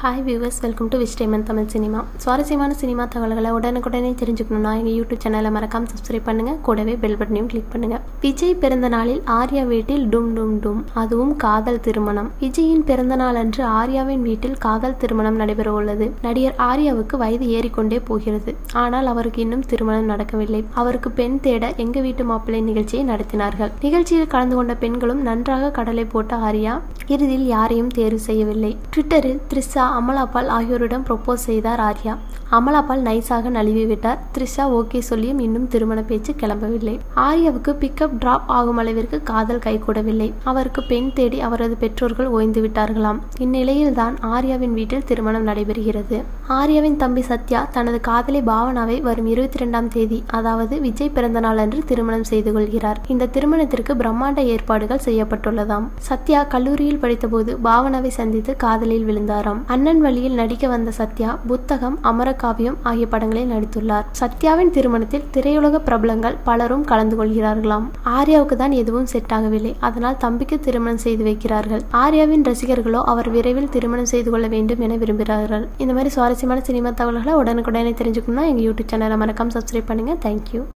hi viewers welcome to விஸ்டேமன் Tamil cinema சுவாரஸ்யமான cinema தகவல்களை உடனுக்குடனே தெரிஞ்சுக்கணும்னா எங்கள் யூடியூப் சேனலை மறக்காம சப்ஸ்கிரைப் பண்ணுங்க கூடவே பெல் பட்டனையும் கிளிக் பண்ணுங்க விஜய் பிறந்த நாளில் ஆர்யா வீட்டில் டும் டும் டும் அதுவும் காதல் திருமணம் விஜயின் பிறந்த நாள் அன்று ஆர்யாவின் வீட்டில் காதல் திருமணம் நடைபெற உள்ளது நடிகர் ஆர்யாவுக்கு வயது ஏறிக்கொண்டே போகிறது ஆனால் அவருக்கு இன்னும் திருமணம் நடக்கவில்லை அவருக்கு பெண் தேட எங்க வீட்டு மாப்பிள்ளை நிகழ்ச்சியை நடத்தினார்கள் நிகழ்ச்சியில் கலந்து கொண்ட பெண்களும் நன்றாக கடலை போட்ட ஆர்யா இறுதியில் யாரையும் தேர்வு செய்யவில்லை ட்விட்டரில் த்ரிஷா அமலாபால் ஆகியோரிடம் ப்ரொப்போஸ் செய்தார் ஆர்யா அமலாபால் நைஸாக நழுவி விட்டார் த்ரிஷா ஓகே சொல்லியும் இன்னும் திருமண பேச்சு கிளம்பவில்லை ஆர்யாவுக்கு பிக்கப் டிராப் ஆகும் அளவிற்கு காதல் கைகூடவில்லை அவருக்கு பெண் தேடி அவரது பெற்றோர்கள் ஓய்ந்து விட்டார்களாம் இந்நிலையில் தான் ஆர்யாவின் வீட்டில் திருமணம் நடைபெறுகிறது ஆர்யாவின் தம்பி சத்யா தனது காதலி பாவனாவை வரும் இருபத்தி ரெண்டாம் தேதி அதாவது விஜய் பிறந்த நாள் அன்று திருமணம் செய்து கொள்கிறார் இந்த திருமணத்திற்கு பிரம்மாண்ட ஏற்பாடுகள் செய்யப்பட்டுள்ளதாம் சத்யா கல்லூரியில் படித்தபோது பாவனாவை சந்தித்து காதலில் விழுந்தாராம் அண்ணன் வழியில் நடிக்க வந்த சத்யா புத்தகம் அமரகாவியம் ஆகிய படங்களில் நடித்துள்ளார் சத்யாவின் திருமணத்தில் திரையுலக பிரபலங்கள் பலரும் கலந்து கொள்கிறார்களாம் ஆர்யாவுக்கு தான் எதுவும் செட் ஆகவில்லை அதனால் தம்பிக்கு திருமணம் செய்து வைக்கிறார்கள் ஆர்யாவின் ரசிகர்களோ அவர் விரைவில் திருமணம் செய்து கொள்ள வேண்டும் என விரும்புகிறார்கள் இந்த மாதிரி சுவாரஸ்யமான சினிமா தகவல்களை உடனுக்குடனே தெரிஞ்சுக்கணும்னா எங்க யூடியூப் சேனலை மறக்காம சப்ஸ்கிரைப் பண்ணுங்க தேங்க்யூ